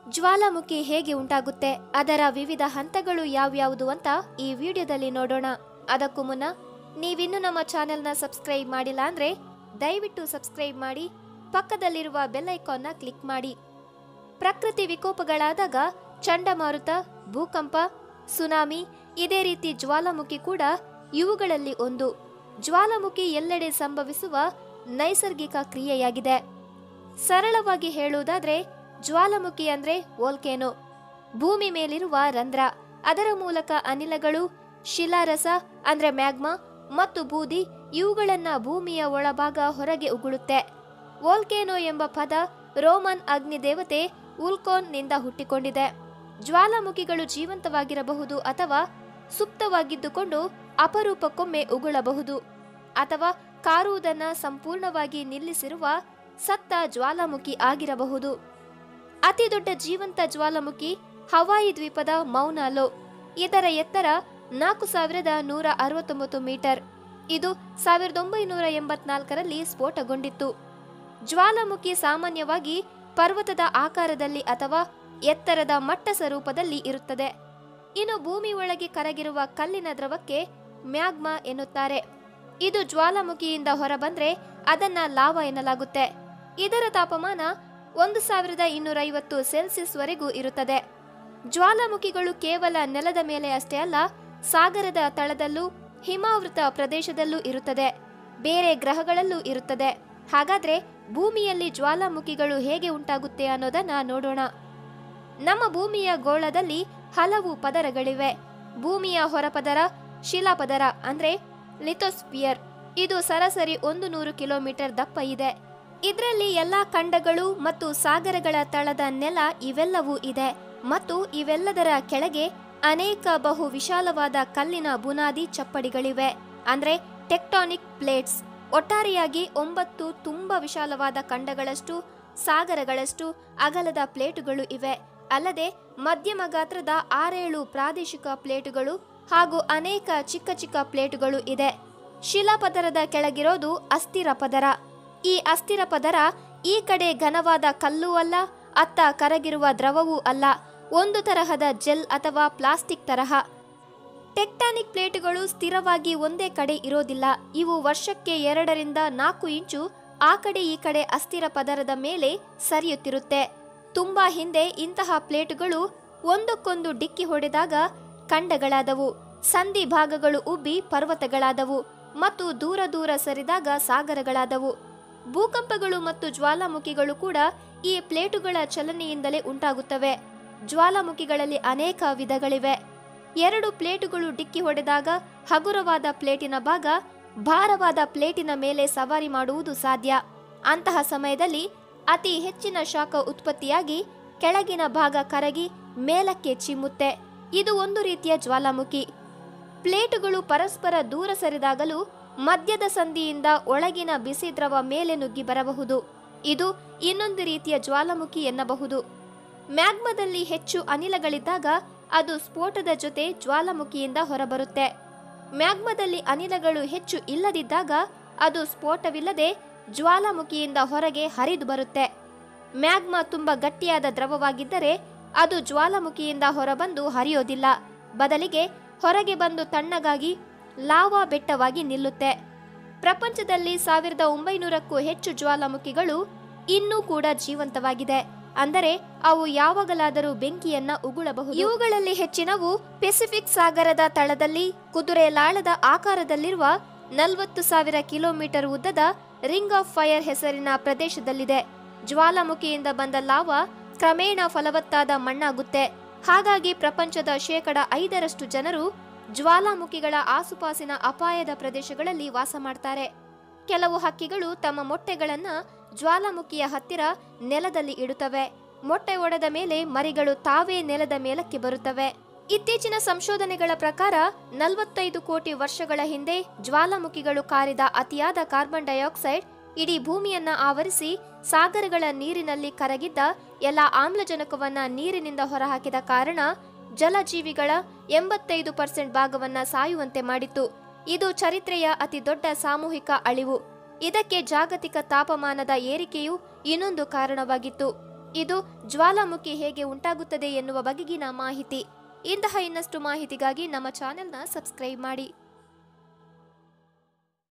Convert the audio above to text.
ಜ್ವಾಲಾಮುಖಿ ಹೇಗೆ ಉಂಟಾಗುತ್ತೆ ಅದರ ವಿವಿಧ ಹಂತಗಳು ಯಾವ್ಯಾವುದು ಅಂತ ಈ ವಿಡಿಯೋದಲ್ಲಿ ನೋಡೋಣ ಅದಕ್ಕೂ ಮುನ್ನ ನೀವಿನ್ನೂ ನಮ್ಮ ಚಾನೆಲ್ನ ಸಬ್ಸ್ಕ್ರೈಬ್ ಮಾಡಿಲ್ಲ ಅಂದ್ರೆ ದಯವಿಟ್ಟು ಸಬ್ಸ್ಕ್ರೈಬ್ ಮಾಡಿ ಪಕ್ಕದಲ್ಲಿರುವ ಬೆಲ್ ಐಕಾನ್ನ ಕ್ಲಿಕ್ ಮಾಡಿ ಪ್ರಕೃತಿ ವಿಕೋಪಗಳಾದಾಗ ಚಂಡಮಾರುತ ಭೂಕಂಪ ಸುನಾಮಿ ಇದೇ ರೀತಿ ಜ್ವಾಲಾಮುಖಿ ಕೂಡ ಇವುಗಳಲ್ಲಿ ಒಂದು ಜ್ವಾಲಾಮುಖಿ ಎಲ್ಲೆಡೆ ಸಂಭವಿಸುವ ನೈಸರ್ಗಿಕ ಕ್ರಿಯೆಯಾಗಿದೆ ಸರಳವಾಗಿ ಹೇಳುವುದಾದ್ರೆ ಜ್ವಾಲಾಮುಖಿ ಅಂದ್ರೆ ವೋಲ್ಕೇನೋ ಭೂಮಿ ಮೇಲಿರುವ ರಂಧ್ರ ಅದರ ಮೂಲಕ ಅನಿಲಗಳು ಶಿಲಾರಸ ಅಂದ್ರೆ ಮ್ಯಾಗ್ಮಾ ಮತ್ತು ಬೂದಿ ಇವುಗಳನ್ನ ಭೂಮಿಯ ಒಳಭಾಗ ಹೊರಗೆ ಉಗುಳುತ್ತೆ ವೋಲ್ಕೇನೋ ಎಂಬ ಪದ ರೋಮನ್ ಅಗ್ನಿ ದೇವತೆ ಉಲ್ಕೋನ್ ನಿಂದ ಹುಟ್ಟಿಕೊಂಡಿದೆ ಜ್ವಾಲಾಮುಖಿಗಳು ಜೀವಂತವಾಗಿರಬಹುದು ಅಥವಾ ಸುಪ್ತವಾಗಿದ್ದುಕೊಂಡು ಅಪರೂಪಕ್ಕೊಮ್ಮೆ ಉಗುಳಬಹುದು ಅಥವಾ ಕಾರುವುದನ್ನ ಸಂಪೂರ್ಣವಾಗಿ ನಿಲ್ಲಿಸಿರುವ ಸತ್ತ ಜ್ವಾಲಾಮುಖಿ ಆಗಿರಬಹುದು ಅತಿ ದೊಡ್ಡ ಜೀವಂತ ಜ್ವಾಲಾಮುಖಿ ಹವಾಯಿ ದ್ವೀಪದ ಮೌನಾಲೋ ಇದರ ಎತ್ತರ ನಾಲ್ಕು ಸಾವಿರದ ನೂರ ಅರವತ್ತೊಂಬತ್ತು ಮೀಟರ್ ಇದು ಸಾವಿರದ ಒಂಬೈನೂರ ಎಂಬತ್ನಾಲ್ಕರಲ್ಲಿ ಸ್ಫೋಟಗೊಂಡಿತ್ತು ಜ್ವಾಲಾಮುಖಿ ಸಾಮಾನ್ಯವಾಗಿ ಪರ್ವತದ ಆಕಾರದಲ್ಲಿ ಅಥವಾ ಎತ್ತರದ ಮಟ್ಟ ಸ್ವರೂಪದಲ್ಲಿ ಇರುತ್ತದೆ ಇನ್ನು ಭೂಮಿ ಒಳಗೆ ಕರಗಿರುವ ಕಲ್ಲಿನ ದ್ರವಕ್ಕೆ ಮ್ಯಾಗ್ಮಾ ಎನ್ನುತ್ತಾರೆ ಇದು ಜ್ವಾಲಾಮುಖಿಯಿಂದ ಹೊರಬಂದ್ರೆ ಅದನ್ನ ಲಾವ ಎನ್ನಲಾಗುತ್ತೆ ಇದರ ತಾಪಮಾನ ಒಂದು ಸಾವಿರದ ಇನ್ನೂರೈವತ್ತು ಸೆಲ್ಸಿಯಸ್ ವರೆಗೂ ಇರುತ್ತದೆ ಜ್ವಾಲಾಮುಖಿಗಳು ಕೇವಲ ನೆಲದ ಮೇಲೆ ಅಷ್ಟೇ ಅಲ್ಲ ಸಾಗರದ ತಳದಲ್ಲೂ ಹಿಮಾವೃತ ಪ್ರದೇಶದಲ್ಲೂ ಇರುತ್ತದೆ ಬೇರೆ ಗ್ರಹಗಳಲ್ಲೂ ಇರುತ್ತದೆ ಹಾಗಾದ್ರೆ ಭೂಮಿಯಲ್ಲಿ ಜ್ವಾಲಾಮುಖಿಗಳು ಹೇಗೆ ಉಂಟಾಗುತ್ತೆ ಅನ್ನೋದನ್ನ ನೋಡೋಣ ನಮ್ಮ ಭೂಮಿಯ ಗೋಳದಲ್ಲಿ ಹಲವು ಪದರಗಳಿವೆ ಭೂಮಿಯ ಹೊರಪದರ ಶಿಲಾಪದರ ಅಂದ್ರೆ ಲಿಥೋಸ್ಪಿಯರ್ ಇದು ಸರಾಸರಿ ಒಂದು ನೂರು ಕಿಲೋಮೀಟರ್ ದಪ್ಪ ಇದೆ ಇದರಲ್ಲಿ ಎಲ್ಲಾ ಖಂಡಗಳು ಮತ್ತು ಸಾಗರಗಳ ತಳದ ನೆಲ ಇವೆಲ್ಲವೂ ಇದೆ ಮತ್ತು ಇವೆಲ್ಲದರ ಕೆಳಗೆ ಅನೇಕ ಬಹು ವಿಶಾಲವಾದ ಕಲ್ಲಿನ ಬುನಾದಿ ಚಪ್ಪಡಿಗಳಿವೆ ಅಂದ್ರೆ ಟೆಕ್ಟಾನಿಕ್ ಪ್ಲೇಟ್ಸ್ ಒಟ್ಟಾರೆಯಾಗಿ ಒಂಬತ್ತು ತುಂಬಾ ವಿಶಾಲವಾದ ಖಂಡಗಳಷ್ಟು ಸಾಗರಗಳಷ್ಟು ಅಗಲದ ಪ್ಲೇಟುಗಳು ಇವೆ ಅಲ್ಲದೆ ಮಧ್ಯಮ ಗಾತ್ರದ ಆರೇಳು ಪ್ರಾದೇಶಿಕ ಪ್ಲೇಟುಗಳು ಹಾಗೂ ಅನೇಕ ಚಿಕ್ಕ ಚಿಕ್ಕ ಪ್ಲೇಟುಗಳು ಇದೆ ಶಿಲಾಪದರದ ಕೆಳಗಿರೋದು ಅಸ್ಥಿರ ಪದರ ಈ ಅಸ್ಥಿರ ಪದರ ಈ ಕಡೆ ಘನವಾದ ಕಲ್ಲೂ ಅಲ್ಲ ಅತ್ತ ಕರಗಿರುವ ದ್ರವವೂ ಅಲ್ಲ ಒಂದು ತರಹದ ಜೆಲ್ ಅಥವಾ ಪ್ಲಾಸ್ಟಿಕ್ ತರಹ ಟೆಕ್ಟಾನಿಕ್ ಪ್ಲೇಟುಗಳು ಸ್ಥಿರವಾಗಿ ಒಂದೇ ಕಡೆ ಇರೋದಿಲ್ಲ ಇವು ವರ್ಷಕ್ಕೆ ಎರಡರಿಂದ ನಾಲ್ಕು ಇಂಚು ಆ ಕಡೆ ಈ ಕಡೆ ಅಸ್ಥಿರ ಪದರದ ಮೇಲೆ ಸರಿಯುತ್ತಿರುತ್ತೆ ತುಂಬಾ ಹಿಂದೆ ಇಂತಹ ಪ್ಲೇಟುಗಳು ಒಂದಕ್ಕೊಂದು ಡಿಕ್ಕಿ ಹೊಡೆದಾಗ ಖಂಡಗಳಾದವು ಸಂಧಿ ಭಾಗಗಳು ಉಬ್ಬಿ ಪರ್ವತಗಳಾದವು ಮತ್ತು ದೂರ ದೂರ ಸರಿದಾಗ ಸಾಗರಗಳಾದವು ಭೂಕಂಪಗಳು ಮತ್ತು ಜ್ವಾಲಾಮುಖಿಗಳು ಕೂಡ ಈ ಪ್ಲೇಟುಗಳ ಚಲನೆಯಿಂದಲೇ ಉಂಟಾಗುತ್ತವೆ ಜ್ವಾಲಾಮುಖಿಗಳಲ್ಲಿ ಅನೇಕ ವಿಧಗಳಿವೆ ಎರಡು ಪ್ಲೇಟುಗಳು ಡಿಕ್ಕಿ ಹೊಡೆದಾಗ ಹಗುರವಾದ ಪ್ಲೇಟಿನ ಭಾಗ ಭಾರವಾದ ಪ್ಲೇಟಿನ ಮೇಲೆ ಸವಾರಿ ಮಾಡುವುದು ಸಾಧ್ಯ ಅಂತಹ ಸಮಯದಲ್ಲಿ ಅತಿ ಹೆಚ್ಚಿನ ಶಾಖ ಉತ್ಪತ್ತಿಯಾಗಿ ಕೆಳಗಿನ ಭಾಗ ಕರಗಿ ಮೇಲಕ್ಕೆ ಚಿಮ್ಮುತ್ತೆ ಇದು ಒಂದು ರೀತಿಯ ಜ್ವಾಲಾಮುಖಿ ಪ್ಲೇಟುಗಳು ಪರಸ್ಪರ ದೂರ ಸರಿದಾಗಲೂ ಮಧ್ಯದ ಸಂಧಿಯಿಂದ ಒಳಗಿನ ಬಿಸಿ ದ್ರವ ಮೇಲೆ ನುಗ್ಗಿ ಬರಬಹುದು ಇದು ಇನ್ನೊಂದು ರೀತಿಯ ಜ್ವಾಲಾಮುಖಿ ಎನ್ನಬಹುದು ಮ್ಯಾಗ್ಮದಲ್ಲಿ ಹೆಚ್ಚು ಅನಿಲಗಳಿದ್ದಾಗ ಅದು ಸ್ಫೋಟದ ಜೊತೆ ಜ್ವಾಲಾಮುಖಿಯಿಂದ ಹೊರಬರುತ್ತೆ ಮ್ಯಾಗ್ಮದಲ್ಲಿ ಅನಿಲಗಳು ಹೆಚ್ಚು ಇಲ್ಲದಿದ್ದಾಗ ಅದು ಸ್ಫೋಟವಿಲ್ಲದೆ ಜ್ವಾಲಾಮುಖಿಯಿಂದ ಹೊರಗೆ ಹರಿದು ಬರುತ್ತೆ ಮ್ಯಾಗ್ಮಾ ತುಂಬಾ ಗಟ್ಟಿಯಾದ ದ್ರವವಾಗಿದ್ದರೆ ಅದು ಜ್ವಾಲಾಮುಖಿಯಿಂದ ಹೊರಬಂದು ಹರಿಯೋದಿಲ್ಲ ಬದಲಿಗೆ ಹೊರಗೆ ಬಂದು ತಣ್ಣಗಾಗಿ ಲಾವಾ ಬೆಟ್ಟವಾಗಿ ನಿಲ್ಲುತ್ತೆ ಪ್ರಪಂಚದಲ್ಲಿ ಸಾವಿರದ ಒಂಬೈನೂರಕ್ಕೂ ಹೆಚ್ಚು ಜ್ವಾಲಾಮುಖಿಗಳು ಇನ್ನೂ ಕೂಡ ಜೀವಂತವಾಗಿದೆ ಅಂದರೆ ಅವು ಯಾವಾಗಲಾದರೂ ಬೆಂಕಿಯನ್ನ ಉಗುಳಬಹುದು ಇವುಗಳಲ್ಲಿ ಹೆಚ್ಚಿನವು ಪೆಸಿಫಿಕ್ ಸಾಗರದ ತಳದಲ್ಲಿ ಕುದುರೆ ಲಾಳದ ಆಕಾರದಲ್ಲಿರುವ ನಲವತ್ತು ಸಾವಿರ ಕಿಲೋಮೀಟರ್ ಉದ್ದದ ರಿಂಗ್ ಆಫ್ ಫೈರ್ ಹೆಸರಿನ ಪ್ರದೇಶದಲ್ಲಿದೆ ಜ್ವಾಲಾಮುಖಿಯಿಂದ ಬಂದ ಲಾವ ಕ್ರಮೇಣ ಫಲವತ್ತಾದ ಮಣ್ಣಾಗುತ್ತೆ ಹಾಗಾಗಿ ಪ್ರಪಂಚದ ಶೇಕಡ ಐದರಷ್ಟು ಜನರು ಜ್ವಾಲಾಮುಖಿಗಳ ಆಸುಪಾಸಿನ ಅಪಾಯದ ಪ್ರದೇಶಗಳಲ್ಲಿ ವಾಸ ಮಾಡ್ತಾರೆ ಕೆಲವು ಹಕ್ಕಿಗಳು ತಮ್ಮ ಮೊಟ್ಟೆಗಳನ್ನ ಜ್ವಾಲಾಮುಖಿಯ ಹತ್ತಿರ ನೆಲದಲ್ಲಿ ಇಡುತ್ತವೆ ಮೊಟ್ಟೆ ಒಡೆದ ಮೇಲೆ ಮರಿಗಳು ತಾವೇ ನೆಲದ ಮೇಲಕ್ಕೆ ಬರುತ್ತವೆ ಇತ್ತೀಚಿನ ಸಂಶೋಧನೆಗಳ ಪ್ರಕಾರ ನಲವತ್ತೈದು ಕೋಟಿ ವರ್ಷಗಳ ಹಿಂದೆ ಜ್ವಾಲಾಮುಖಿಗಳು ಕಾರಿದ ಅತಿಯಾದ ಕಾರ್ಬನ್ ಡೈಆಕ್ಸೈಡ್ ಇಡೀ ಭೂಮಿಯನ್ನ ಆವರಿಸಿ ಸಾಗರಗಳ ನೀರಿನಲ್ಲಿ ಕರಗಿದ್ದ ಎಲ್ಲ ಆಮ್ಲಜನಕವನ್ನ ನೀರಿನಿಂದ ಹೊರಹಾಕಿದ ಕಾರಣ ಜಲಜೀವಿಗಳ ಎಂಬತ್ತೈದು ಪರ್ಸೆಂಟ್ ಭಾಗವನ್ನ ಸಾಯುವಂತೆ ಮಾಡಿತ್ತು ಇದು ಚರಿತ್ರೆಯ ಅತಿ ದೊಡ್ಡ ಸಾಮೂಹಿಕ ಅಳಿವು ಇದಕ್ಕೆ ಜಾಗತಿಕ ತಾಪಮಾನದ ಏರಿಕೆಯು ಇನ್ನೊಂದು ಕಾರಣವಾಗಿತ್ತು ಇದು ಜ್ವಾಲಾಮುಖಿ ಹೇಗೆ ಉಂಟಾಗುತ್ತದೆ ಎನ್ನುವ ಬಗೆಗಿನ ಮಾಹಿತಿ ಇಂತಹ ಇನ್ನಷ್ಟು ಮಾಹಿತಿಗಾಗಿ ನಮ್ಮ ಚಾನೆಲ್ನ ಸಬ್ಸ್ಕ್ರೈಬ್ ಮಾಡಿ